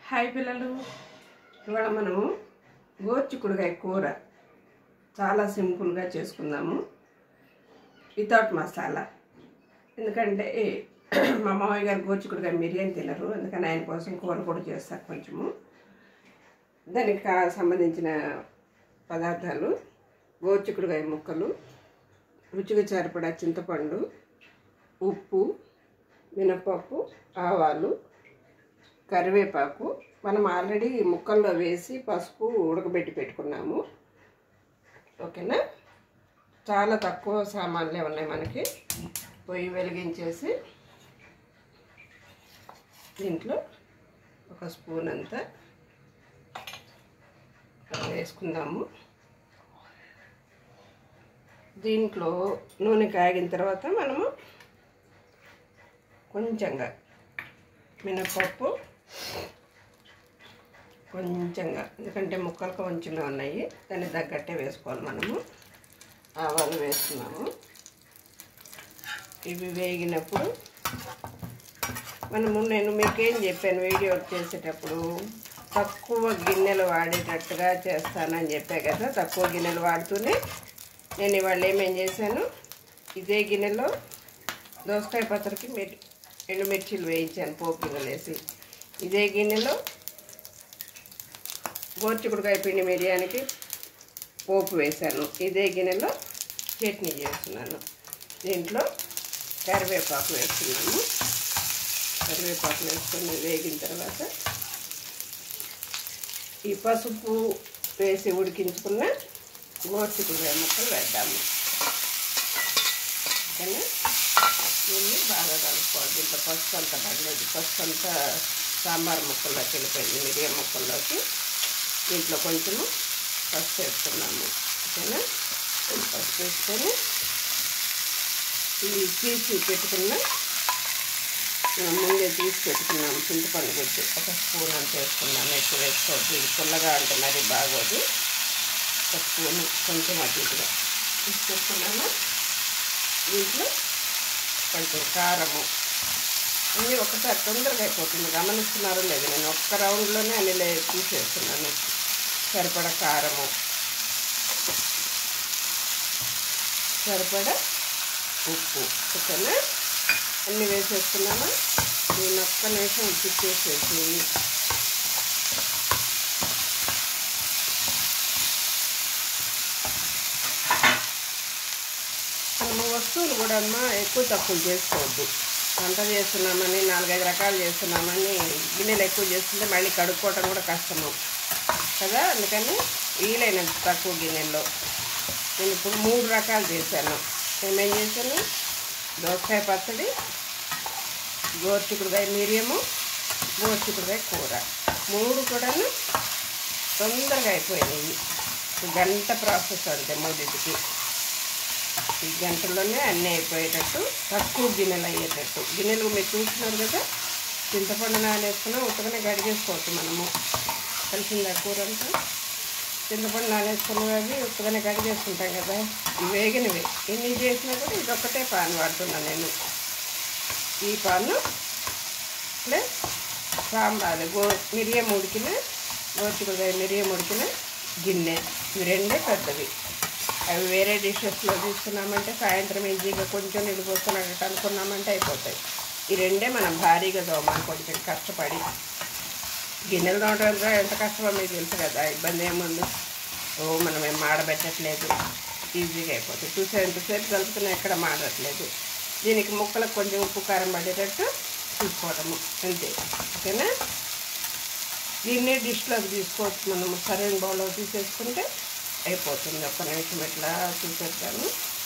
Hi పిల్లలు ఇవాళ మనము గోర్చికుడుగాయ కూర చాలా సింపుల్గా చేసుకుందాము వితౌట్ మసాలా ఎందుకంటే మా మామయ్య గారు గోర్చికుడుగాయ మిరియాని తినరు అందుకని ఆయన కోసం కూర కూడా చేస్తారు కొంచెము దానికి కా- సంబంధించిన పదార్థాలు గోర్చికుడుగాయ ముక్కలు రుచిగా సరిపడా చింతపండు ఉప్పు మినపప్పు ఆవాలు కరివేపాకు మనం ఆల్రెడీ ముక్కల్లో వేసి పసుపు ఉడకబెట్టి పెట్టుకున్నాము ఓకేనా చాలా తక్కువ సామాన్లే ఉన్నాయి మనకి పొయ్యి వెలిగించేసి దీంట్లో ఒక స్పూన్ అంతా వేసుకుందాము దీంట్లో నూనె కాగిన తర్వాత మనము కొంచెంగా మినపప్పు కొంచెంగా ఎందుకంటే ముక్కలు కొంచెమే ఉన్నాయి దాన్ని తగ్గట్టే వేసుకోవాలి మనము ఆవాలు వేస్తున్నాము ఇవి వేగినప్పుడు మనము నేను మీకేం చెప్పాను వీడియో చేసేటప్పుడు తక్కువ గిన్నెలు వాడేటట్టుగా చేస్తానని చెప్పా కదా తక్కువ గిన్నెలు వాడుతూనే నేను ఇవాళ ఏమేం చేశాను ఇదే గిన్నెలో దోసకాయ పచ్చడికి మిర్ ఎండుమిర్చీలు వేయించాను పోపు గిన్నెలు వేసి ఇదే గిన్నెలో గోర్చికుడుకాయ పిండి మిరియానికి పోపు వేశాను ఇదే గిన్నెలో చట్నీ చేస్తున్నాను దీంట్లో కరివేపాకు వేస్తున్నాను కరివేపాకు వేసుకొని వేగిన తర్వాత ఈ పసుపు వేసి ఉడికించుకున్న గోర్చికుడుకాయ ముక్కలు వేద్దాము ఓకేనా దీన్ని బాగా కలుపుకోవాలి దీంట్లో పసుపు అంతా పడలేదు పసుపు అంతా సాంబార్ ముక్కల్లోకి వెళ్ళిపోయింది మిరియం ముక్కల్లోకి దీంట్లో కొంచెము పసుపు వేసుకున్నాము ఓకేనా పసుపు వేసుకొని ఇది తీసి పెట్టుకున్న మనం ముందే తీసి పెట్టుకున్నాము చింతపండు గుజ్జు ఒక స్పూన్ అంత వేసుకున్నాము ఎక్కువ వేసుకోవద్దు ఇది పుల్లగా అంటే మరీ బాగోదు ఒక స్పూన్ కొంచెం అటు ఇటుగా తీసి పెట్టుకున్నాము దీంట్లో కొంచెం కారము అన్నీ ఒకసారి తొందరగా అయిపోతుంది గమనిస్తున్నారో లేదు నేను ఒక్క రౌండ్లోనే అన్ని లే- తీసేస్తున్నాను సరిపడా కారము సరిపడా ఉప్పు ఓకేనా అన్నీ వేసేసుకున్నాను నేను ఒక్క నిమిషం తిప్పేసేసి మనము వస్తువులు కూడా అమ్మా ఎక్కువ తక్కువ చేసుకోవద్దు వంట చేస్తున్నామని నాలుగైదు రకాలు చేస్తున్నామని గిన్నెలు ఎక్కువ చేస్తుంటే మళ్ళీ కడుక్కోవటం కూడా కష్టము కదా అందుకని వీలైనంత తక్కువ గిన్నెల్లో నేను ఇప్పుడు మూడు రకాలు చేశాను ఏమేం చేశాను దోసకాయ పచ్చడి గోర్చికుడుకాయ మిరియము గోర్చికుడుకాయ కూర మూడు కూడాను తొందరగా అయిపోయినాయి గంట ప్రాసెస్ అంతే మూడింటికి ఈ గంటలోనే అన్నీ అయిపోయేటట్టు తక్కువ గిన్నెలు అయ్యేటట్టు గిన్నెలు మీరు చూస్తున్నారు కదా చింతపండు నానేసుకున్నా ఉత్తగానే గడిగేసుకోవచ్చు మనము కలిసిందా కూర అంతా చింతపండు నానేసుకున్నవి అవి ఉత్తగానే గడిగేసుకుంటాం కదా ఇవి వేగినవి ఎన్ని చేసినా కూడా ఇదొక్కటే పాన్ వాడుతున్నాను నేను ఈ పాను ప్లస్ సాంబార్ గో మిరియం ఉడికిన గోచుకుడుకాయ మిరియం ఉడికిన గిన్నె ఇవి రెండే పెద్దవి అవి వేరే డిషెస్లో తీసుకున్నామంటే సాయంత్రం ఈజీగా కొంచెం నీళ్ళు పోసుకున్నట్టు అనుకున్నామంటే అయిపోతాయి ఈ రెండే మనం భారీగా తోమాలి కొంచెం కష్టపడి గిన్నెలు తోమడం ఎంత కష్టమో మీకు తెలుసు కదా ఇబ్బంది ఏముంది ఓ మనం ఏం మాడబెట్టట్లేదు ఈజీగా అయిపోతుంది చూసే ఎంతసేపు కలుపుతున్నా ఎక్కడ మాడట్లేదు దీనికి ముక్కలకు కొంచెం ఉప్పు కారం పడేటట్టు చూసుకోవడము అంతే ఓకేనా దీన్ని డిష్లోకి తీసుకోవచ్చు మనము సరైన బౌల్లో తీసేసుకుంటే అయిపోతుంది ఒక్క నిమిషం ఇట్లా చూసేస్తాను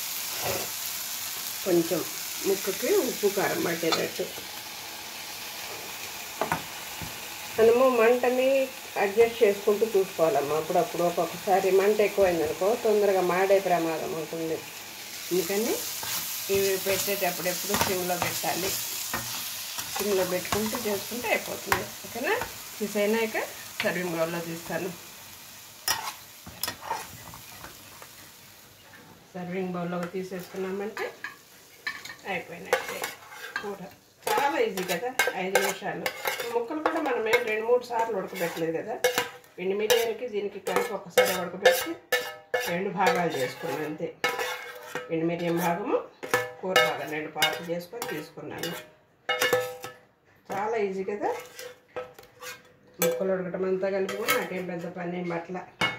కొంచెం ముక్కకి ఉప్పు కారం పట్టేటట్టు మనము మంటని అడ్జస్ట్ చేసుకుంటూ చూసుకోవాలమ్మా అప్పుడప్పుడు ఒక్కొక్కసారి మంట ఎక్కువైందనుకో తొందరగా మాడే ప్రమాదం ఉంటుంది అందుకని ఇవి పెట్టేటప్పుడు ఎప్పుడు సిమ్లో పెట్టాలి సిమ్లో పెట్టుకుంటూ చేసుకుంటే అయిపోతుంది ఓకేనా తీసైనాక సర్వింగ్ బౌల్లో తీస్తాను సర్వింగ్ బౌల్లో తీసేసుకున్నామంటే అయిపోయినట్టే కూర చాలా చాలా ఈజీ కదా ఐదు నిమిషాలు ముక్కలు కూడా మనం ఏం రెండు మూడు సార్లు ఉడకబెట్టలేదు కదా పిండి మిరియాలకి దీనికి కలిపి ఒకసారి ఉడకబెట్టి రెండు భాగాలు చేసుకున్నాను అంతే పిండి మిరియం భాగము కూర భాగం రెండు పార్ట్లు చేసుకొని తీసుకున్నాను చాలా ఈజీ కదా ముక్కలు ఉడకటం అంతా కలిపి కూడా నాకేం పెద్ద పని ఏం పట్ల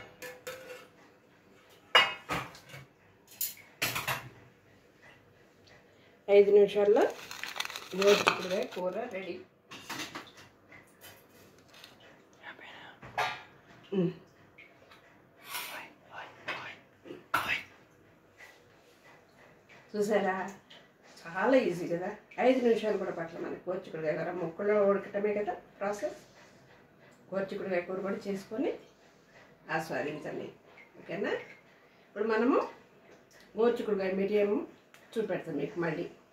ఐదు నిమిషాల్లో గోధుమకాయ కూర రెడీ ఉమ్. చూసారా చాలా ఈజీ కదా ఐదు నిమిషాలు కూడా పట్ల మనకి కోచికుడుగా కదా ముక్కలో ఉడకటమే కదా ప్రాసెస్ కోచికుడుగా కూర కూడా చేసుకొని ఆస్వాదించండి ఓకేనా ఇప్పుడు మనము గోచికుడుగా మిరియం చూపెడతాం మీకు మళ్ళీ